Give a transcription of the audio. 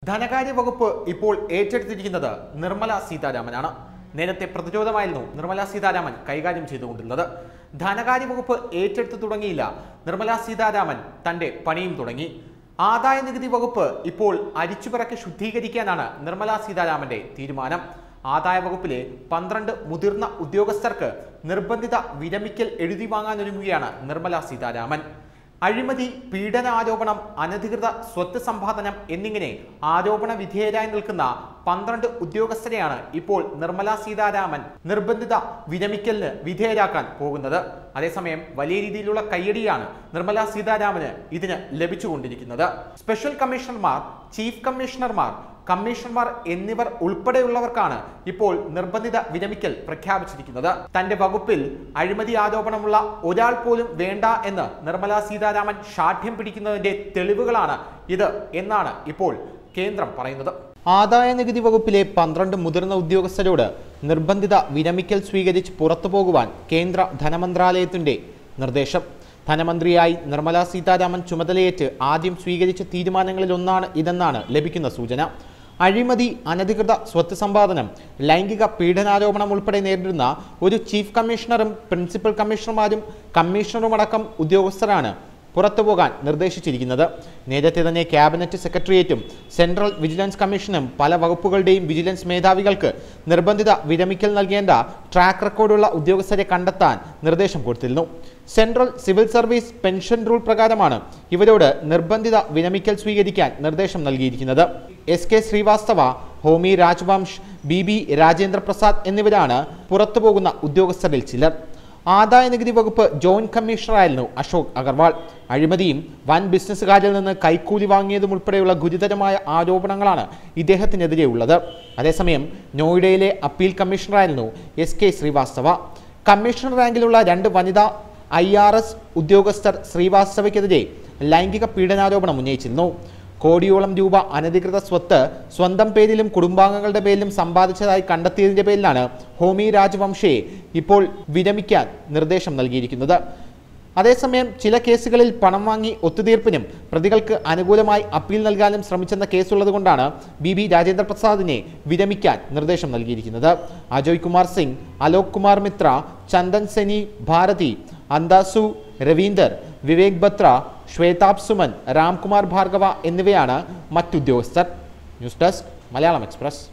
ധനകാര്യ വകുപ്പ് ഇപ്പോൾ ഏറ്റെടുത്തിരിക്കുന്നത് നിർമ്മല സീതാരാമനാണ് നേരത്തെ പ്രതിരോധമായിരുന്നു നിർമ്മല സീതാരാമൻ കൈകാര്യം ചെയ്തുകൊണ്ടിരുന്നത് ധനകാര്യ വകുപ്പ് ഏറ്റെടുത്തു തുടങ്ങിയില്ല നിർമ്മല സീതാരാമൻ തന്റെ പണിയും തുടങ്ങി ആദായ നികുതി വകുപ്പ് ഇപ്പോൾ അരിച്ചുപിറക്കി ശുദ്ധീകരിക്കാനാണ് നിർമ്മല സീതാരാമന്റെ തീരുമാനം ആദായ വകുപ്പിലെ പന്ത്രണ്ട് മുതിർന്ന ഉദ്യോഗസ്ഥർക്ക് നിർബന്ധിത വിരമിക്കൽ എഴുതി വാങ്ങാനൊരുങ്ങുകയാണ് നിർമ്മല സീതാരാമൻ അഴിമതി പീഡനാരോപണം അനധികൃത സ്വത്ത് സമ്പാദനം എന്നിങ്ങനെ ആരോപണ വിധേയരായി നിൽക്കുന്ന പന്ത്രണ്ട് ഉദ്യോഗസ്ഥരെയാണ് ഇപ്പോൾ നിർമ്മല സീതാരാമൻ നിർബന്ധിത വിരമിക്കലിന് വിധേയരാക്കാൻ പോകുന്നത് അതേസമയം വലിയ രീതിയിലുള്ള കയ്യടിയാണ് നിർമ്മല സീതാരാമന് ഇതിന് ലഭിച്ചുകൊണ്ടിരിക്കുന്നത് സ്പെഷ്യൽ കമ്മീഷണർമാർ ചീഫ് കമ്മീഷണർമാർ കമ്മീഷണർമാർ എന്നിവർ ഉൾപ്പെടെയുള്ളവർക്കാണ് ഇപ്പോൾ നിർബന്ധിത വിരമിക്കൽ പ്രഖ്യാപിച്ചിരിക്കുന്നത് തന്റെ വകുപ്പിൽ അഴിമതി ആരോപണമുള്ള ഒരാൾ പോലും വേണ്ട എന്ന് നിർമ്മല സീതാരാമൻ ശാഠ്യം പിടിക്കുന്നതിന്റെ തെളിവുകളാണ് ഇത് എന്നാണ് ഇപ്പോൾ കേന്ദ്രം പറയുന്നത് ആദായ നികുതി വകുപ്പിലെ പന്ത്രണ്ട് മുതിർന്ന ഉദ്യോഗസ്ഥരോട് നിർബന്ധിത വിരമിക്കൽ സ്വീകരിച്ച് പുറത്തു പോകുവാൻ കേന്ദ്ര ധനമന്ത്രാലയത്തിന്റെ നിർദ്ദേശം ധനമന്ത്രിയായി നിർമ്മല സീതാരാമൻ ചുമതലയേറ്റ് ആദ്യം സ്വീകരിച്ച തീരുമാനങ്ങളിൽ ഒന്നാണ് ഇതെന്നാണ് ലഭിക്കുന്ന സൂചന അഴിമതി അനധികൃത സ്വത്ത് സമ്പാദനം ലൈംഗിക പീഡനാരോപണം ഉൾപ്പെടെ നേരിടുന്ന ഒരു ചീഫ് കമ്മീഷണറും പ്രിൻസിപ്പൽ കമ്മീഷണർമാരും കമ്മീഷണറുമടക്കം ഉദ്യോഗസ്ഥരാണ് പുറത്തുപോകാൻ നിർദ്ദേശിച്ചിരിക്കുന്നത് നേരത്തെ തന്നെ ക്യാബിനറ്റ് സെക്രട്ടേറിയറ്റും സെൻട്രൽ വിജിലൻസ് കമ്മീഷനും പല വകുപ്പുകളുടെയും വിജിലൻസ് മേധാവികൾക്ക് നിർബന്ധിത വിരമിക്കൽ നൽകേണ്ട ട്രാക്ക് റെക്കോർഡുള്ള ഉദ്യോഗസ്ഥരെ കണ്ടെത്താൻ നിർദ്ദേശം കൊടുത്തിരുന്നു central civil service pension rule പ്രകാരമാണ് ഇവരോട് നിർബന്ധിത വിരമിക്കൽ സ്വീകരിക്കാൻ നിർദ്ദേശം നൽകിയിരിക്കുന്നത് S K Srivastava Homi Rajvansh B B Rajendra Prasad എന്നിവരാണ് പുറത്തുപോകുന്ന ഉദ്യോഗസ്ഥരിൽ ചിലർ ആദായ നികുതി വകുപ്പ് ജോയിന്റ് കമ്മീഷണറായിരുന്നു അശോക് അഗർവാൾ അഴിമതിയും വൻ ബിസിനസ്സുകാരിൽ നിന്ന് കൈക്കൂലി വാങ്ങിയതും ഉൾപ്പെടെയുള്ള ഗുരുതരമായ ആരോപണങ്ങളാണ് ഇദ്ദേഹത്തിനെതിരെ ഉള്ളത് അതേസമയം നോയിഡയിലെ അപ്പീൽ കമ്മീഷണറായിരുന്നു എസ് കെ ശ്രീവാസ്തവ കമ്മീഷണർ റാങ്കിലുള്ള രണ്ട് വനിതാ ഐ ആർ എസ് ഉദ്യോഗസ്ഥർ ശ്രീവാസ്തവയ്ക്കെതിരെ ലൈംഗിക പീഡനാരോപണം ഉന്നയിച്ചിരുന്നു കോടിയോളം രൂപ അനധികൃത സ്വത്ത് സ്വന്തം പേരിലും കുടുംബാംഗങ്ങളുടെ പേരിലും സമ്പാദിച്ചതായി കണ്ടെത്തിയതിന്റെ പേരിലാണ് ഹോമി രാജവംശയെ ഇപ്പോൾ വിരമിക്കാൻ നിർദ്ദേശം നൽകിയിരിക്കുന്നത് അതേസമയം ചില കേസുകളിൽ പണം വാങ്ങി ഒത്തുതീർപ്പിനും പ്രതികൾക്ക് അനുകൂലമായി അപ്പീൽ നൽകാനും ശ്രമിച്ചെന്ന കേസുള്ളതുകൊണ്ടാണ് ബി ബി രാജേന്ദ്ര പ്രസാദിനെ വിരമിക്കാൻ നിർദ്ദേശം നൽകിയിരിക്കുന്നത് അജയ് കുമാർ സിംഗ് അലോക് കുമാർ മിത്ര ചന്ദൻ സെനി ഭാരതി അന്താസു രവീന്ദർ വിവേക് ബത്ര ശ്വേതാബ് സുമൻ രാംകുമാർ ഭാർഗവ എന്നിവയാണ് മറ്റുദ്യോഗസ്ഥർ ന്യൂസ് ഡെസ്ക് മലയാളം എക്സ്പ്രസ്